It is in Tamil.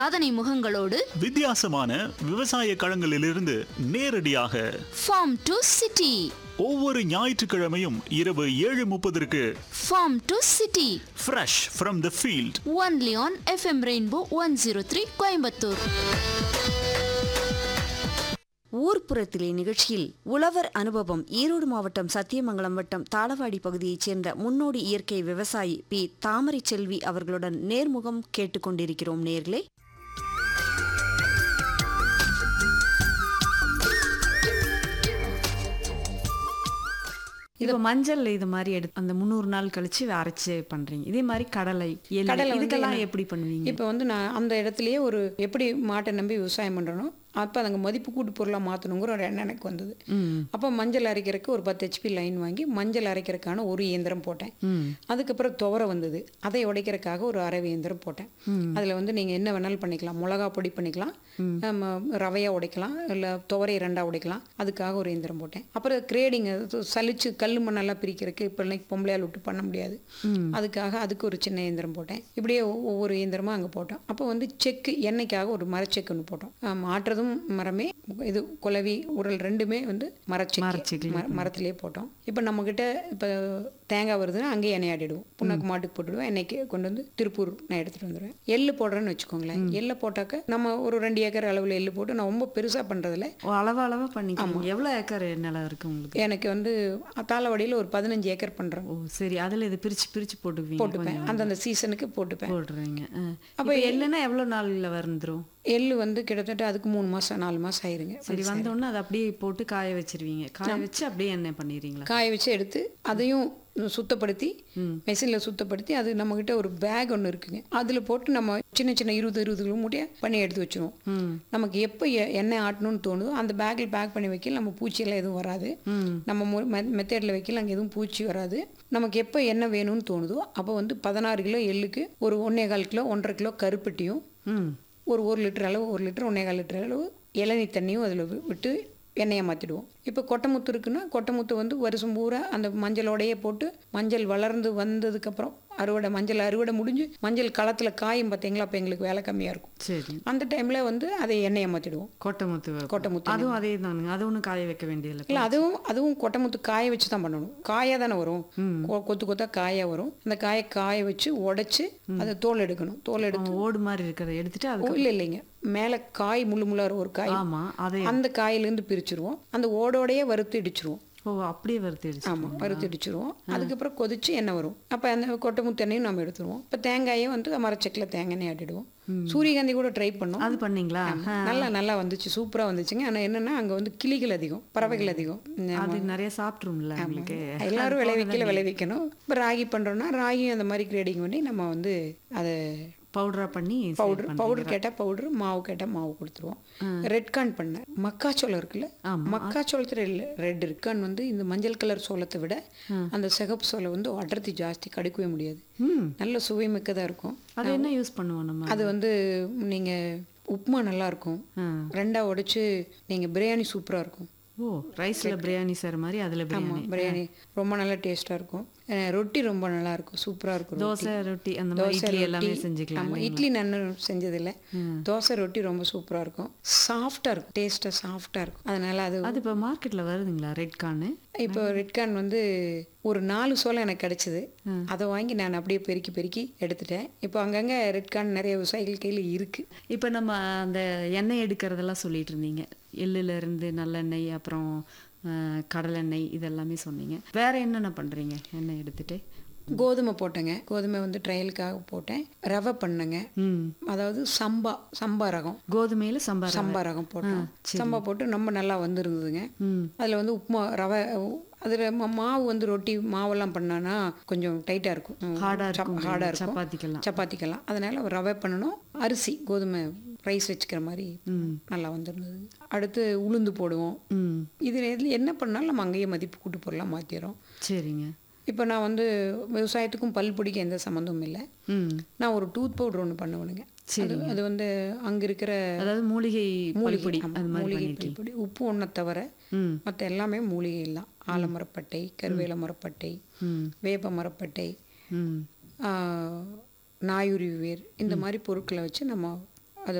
சாதனை முகங்களோடு வித்தியாசமான விவசாய களங்களிலிருந்து நேரடியாக ஃபார்ம் டு சிட்டி ஒவ்வொரு ஞாயிற்றுக்கிழமையும் இரவு ஏழு முப்பதற்கு farm to city fresh from the field only on FM Rainbow one zero three Coimbatore ஊர்ப்புறத்திலே நிகழ்ச்சியில் உழவர் அனுபவம் ஈரோடு மாவட்டம் சத்தியமங்கலம் வட்டம் தாளவாடி பகுதியைச் சேர்ந்த முன்னோடி இயற்கை விவசாயி பி தாமரை செல்வி அவர்களுடன் நேர்முகம் கேட்டுக்கொண்டிருக்கிறோம் நேர்களே இப்போ மஞ்சள் இது மாதிரி எடுத்து அந்த முந்நூறு நாள் கழிச்சு அரைச்சு பண்றீங்க இதே மாதிரி கடலை எள்ளு, கடலை வந்து இதுக்கெல்லாம் என்ன- எப்படி பண்ணுவீங்க இப்போ வந்து நான் அந்த இடத்துலயே ஒரு எப்படி மாட்டை நம்பி விவசாயம் பண்ணுறனோ அப்போ அதுங்க மதிப்பு கூட்டு பொருளாக மாற்றணுங்கிற ஒரு எண்ணம் எனக்கு வந்தது அப்போ மஞ்சள் அரைக்கிறதுக்கு ஒரு பத்து ஹெச்பி லைன் வாங்கி மஞ்சள் அரைக்கிறதுக்கான ஒரு இயந்திரம் போட்டேன் அதுக்கப்புறம் துவரை வந்தது அதை உடைக்கிறதுக்காக ஒரு அரை இயந்திரம் போட்டேன் அதில் வந்து நீங்கள் என்ன வேணாலும் பண்ணிக்கலாம் மிளகா பொடி பண்ணிக்கலாம் நம்ம ரவையாக உடைக்கலாம் இல்லை துவரையை ரெண்டாக உடைக்கலாம் அதுக்காக ஒரு இயந்திரம் போட்டேன் அப்புறம் கிரேடிங் சலிச்சு கல் மண்ணெல்லாம் பிரிக்கிறதுக்கு இப்போ இன்னைக்கு பொம்பளையால் விட்டு பண்ண முடியாது அதுக்காக அதுக்கு ஒரு சின்ன இயந்திரம் போட்டேன் இப்படியே ஒ- ஒவ்வொரு இயந்திரமாக அங்கே போட்டோம் அப்போ வந்து செக்கு எண்ணெய்க்காக ஒரு மரச்செக்கு ஒன்று போட்டோம் ஆம், ஆட்டுறதும் மரமே இது குலவி உரல் ரெண்டுமே வந்து மரச்செக்கு மரச்செக்குலயே மர- மரத்திலே போட்டோம் இப்போ நம்மக்கிட்ட இப்போ தேங்காய் வருதுன்னா அங்கேயே எண்ணெய் ஆடிடுவோம் புண்ணாக்கு மாட்டுக்கு போட்டுடுவோம் எண்ணெய்க்கு கொண்டு வந்து திருப்பூர் நான் எடுத்துகிட்டு வந்துடுவேன் எள்ளு போடுறேன்னு வச்சுக்கோங்களேன் எள்ளை போட்டாக்க நம்ம ஒரு ரெண்டு ஏக்கர் அளவில் எள்ளு போட்டு நான் ரொம்ப பெருசாக பண்ணுறதில்ல ஓ, அளவா அளவா பண்ணிக்கலாம் எவ்வளவு ஏக்கர் நிலம் இருக்கு உங்களுக்கு எனக்கு வந்து தாளவாடியில் ஒரு பதினஞ்சு ஏக்கர் பண்ணுறேன் ஓ சரி அதுல இது பிரிச்சு பிரிச்சு போட்டுக்குவீங்க போட்டுப்பேன் கொஞ்சம். அந்தந்த சீசனுக்கு போட்டுப்பேன் போடுறீங்க ஆ. இப்போ எள்ளுனா எவ்வளவு நாள்ல வந்துரும் எள்ளு வந்து கிட்டத்தட்ட அதுக்கு மூணு மாதம் நாலு மாதம் ஆயிருங்க சரி வந்த உடனே அதை அப்படியே போட்டு காய வச்சிருவீங்க காய வச்சு அப்படியே எண்ணெய் பண்ணிடுறீங்களா காய வச்சு எடுத்து அதையும் சுத்தப்படுத்தி மெஷினில் சுத்தப்படுத்தி அது நம்மக்கிட்ட ஒரு பேக் ஒன்று இருக்குங்க அதில் போட்டு நம்ம சின்ன சின்ன இருபது இருபது கிலோ மூட்டையை பண்ணி எடுத்து வச்சிருவோம் நமக்கு எப்போ எ- எண்ணெய் ஆட்டணும்னு தோணுதோ அந்த பேக்கில் பேக் பண்ணி வைக்கல நம்ம பூச்சியெல்லாம் எதுவும் வராது நம்ம மெத்தேடில் வைக்கல அங்கே எதுவும் பூச்சி வராது நமக்கு எப்போ எண்ணெய் வேணும்னு தோணுதோ அப்போ வந்து பதினாறு கிலோ எள்ளுக்கு ஒரு ஒன்றே கால் கிலோ ஒன்றரை கிலோ கருப்பட்டியும் ம் ஒரு ஒரு லிட்டர் அளவு ஒரு லிட்டர் ஒன்றே கால் லிட்டர் அளவு இளநீ தண்ணியும் அதில் விட்டு எண்ணெயை மாற்றிடுவோம் இப்போ கொட்டைமுத்து இருக்குன்னா கொட்டைமுத்து வந்து வருஷம் பூரா அந்த மஞ்சளோடையே போட்டு மஞ்சள் வளர்ந்து வந்ததுக்கப்புறம் அறுவடை மஞ்சள் அறுவடை முடிஞ்சு மஞ்சள் களத்தில் காயும் பார்த்தீங்களா அப்போ எங்களுக்கு வேலை கம்மியாக இருக்கும் சரி அந்த டைமில் வந்து அதை எண்ணெயை மாற்றிடுவோம் கொட்டை முத்து கொட்டை முத்து அதுவும் அதே தானுங்க அது ஒன்றும் காய வைக்க வேண்டியதில்லை இல்லை அதுவும் அதுவும் கொட்டைமுத்து காய வச்சு தான் பண்ணணும் காயாக தானே வரும் கொ- கொத்து கொத்தா காயாக வரும் அந்த காயை காய வச்சு உடைச்சு அதை தோல் எடுக்கணும் தோல் எடுத்து ஓடு மாதிரி இருக்கிறத எடுத்துட்டு அது இல்லை இல்லைங்க மேலே காய் முள்ளு முள்ளார ஒரு காய் ஆமா அதை அந்த காயிலேருந்து பிரிச்சிருவோம் அந்த ஓடோடையே வறுத்து இடிச்சிருவோம் ஓ அப்படியே வறுத்து ஆமாம் வறுத்து இடிச்சிருவோம் அதுக்கப்புறம் கொதிச்சு எண்ணெய் வரும் அப்போ அந்த கொட்டை முத்தெண்ணையும் நம்ம எடுத்துருவோம் இப்போ தேங்காயும் வந்து மரச்செக்கில் தேங்காய் எண்ணெய் ஆட்டிடுவோம் சூரியகாந்தி கூட ட்ரை பண்ணோம் அது பண்ணீங்களா ஆமா. நல்லா நல்லா வந்துச்சு சூப்பராக வந்துச்சுங்க ஆனால் என்னன்னா அங்கே வந்து கிளிகள் அதிகம் பறவைகள் அதிகம் அது நிறைய சாப்பிட்ரும்ல உங்களுக்கு எல்லாரும் விளைவிக்கல விளைவிக்கணும் இப்போ ராகி பண்ணுறோன்னா ராகியும் அந்த மாதிரி கிரேடிங் பண்ணி நம்ம வந்து அதை பவுடரா பண்ணி பவுடர் பவுடர் கேட்டால் பவுடர் மாவு கேட்டால் மாவு கொடுத்துருவோம் ரெட் கார்ன் பண்ணேன் மக்காச்சோளம் இருக்குல்ல மக்காச்சோளத்தில் ரெட் ரெட் கார்ன் வந்து இந்த மஞ்சள் கலர் சோளத்தை விட அந்த சிகப்பு சோளம் வந்து அடர்த்தி ஜாஸ்தி கடிக்கவே முடியாது நல்ல சுவை மிக்கதாக இருக்கும் அது என்ன யூஸ் பண்ணுவோம் நம்ம அது வந்து நீங்கள் உப்புமா நல்லா இருக்கும் ரெண்டாக உடைச்சு நீங்கள் பிரியாணி சூப்பராக இருக்கும் ஓ ரைஸ்ல பிரியாணி செய்ற மாதிரி அதுல பிரியாணி ஆமாம் பிரியாணி ரொம்ப நல்லா டேஸ்ட்டாக இருக்கும் அஹ் ரொட்டி ரொம்ப நல்லா இருக்கும் சூப்பராக இருக்கும் ரொட்டி. தோசை ரொட்டி அந்த மாதிரி தோசை இட்லி எல்லாமே ரொட்டி. செஞ்சுக்கலாம் ஆமா, இட்லி நான் செஞ்சதில்லை தோசை ரொட்டி ரொம்ப சூப்பராக இருக்கும் சாஃப்டாக இருக்கும் டேஸ்ட்டாக சாஃப்டாக இருக்கும் அதனால அது அது இப்போ மார்க்கெட்ல வருதுங்களா ரெட் கார்னு இப்போ ரெட் கார்ன் வந்து ஒரு நாலு சோளம் எனக்கு கிடைச்சிது அதை வாங்கி நான் அப்படியே பெருக்கி பெருக்கி எடுத்துட்டேன் இப்போ அங்கங்கே ரெட் கார்ன் நிறைய விவசாயிகள் கையில் இருக்குது இப்போ நம்ம அந்த எண்ணெய் எடுக்கிறதெல்லாம் சொல்லிட்டு இருந்தீங்க எள்ளுல இருந்து நல்லெண்ணெய் அப்புறம் அஹ், கடலெண்ணெய் இதெல்லாமே சொன்னீங்க வேற என்னென்ன பண்றீங்க எண்ணெய் எடுத்துட்டு கோதுமை போட்டேங்க கோதுமை வந்து ட்ரையலுக்காக போட்டேன் ரவை பண்ணேங்க ம் அதாவது சம்பா சம்பா ரகம் கோதுமையில சம்பார் சம்பா ரகம் போட்டோம் சம்பா போட்டு ரொம்ப நல்லா வந்திருந்ததுங்க அதில் வந்து உப்புமா ரவை அதில் மாவு வந்து ரொட்டி மாவெல்லாம் பண்ணானா கொஞ்சம் டைட்டாக இருக்கும் Hard ஆ இருக்கும். ஹார்டாக இருக்கும் சப்பாத்திக்கெல்லாம். சப்பாத்திக்கெல்லாம் அதனால ரவை பண்ணணும் அரிசி கோதுமை ரைஸ் வச்சுக்கிற மாதிரி நல்லா வந்திருந்தது அடுத்து உளுந்து போடுவோம் ம் இதில் இதில் என்ன பண்ணாலும் நம்ம அங்கேயே மதிப்பு கூட்டு பொருளாக மாற்றிடுறோம் சரிங்க இப்போ நான் வந்து விவசாயத்துக்கும் பல் பிடிக்க எந்த சம்மந்தமும் இல்லை ம் நான் ஒரு டூத் பவுடர் ஒன்று பண்ணுவேனுங்க அது அது வந்து அங்கே இருக்கிற அதாவது மூலிகை மூலிகை பொடி ஆமா, அது மாதிரி மூலிகை பண்ணிருக்கீங்க பொடி உப்பு ஒன்றை தவிர ம் மற்ற எல்லாமே மூலிகை தான் ஆலமரப்பட்டை கருவேல மரப்பட்டை ம் வேப்ப மரப்பட்டை ம் ஆ, நாயுருவி வேர் இந்த மாதிரி பொருட்களை வச்சு நம்ம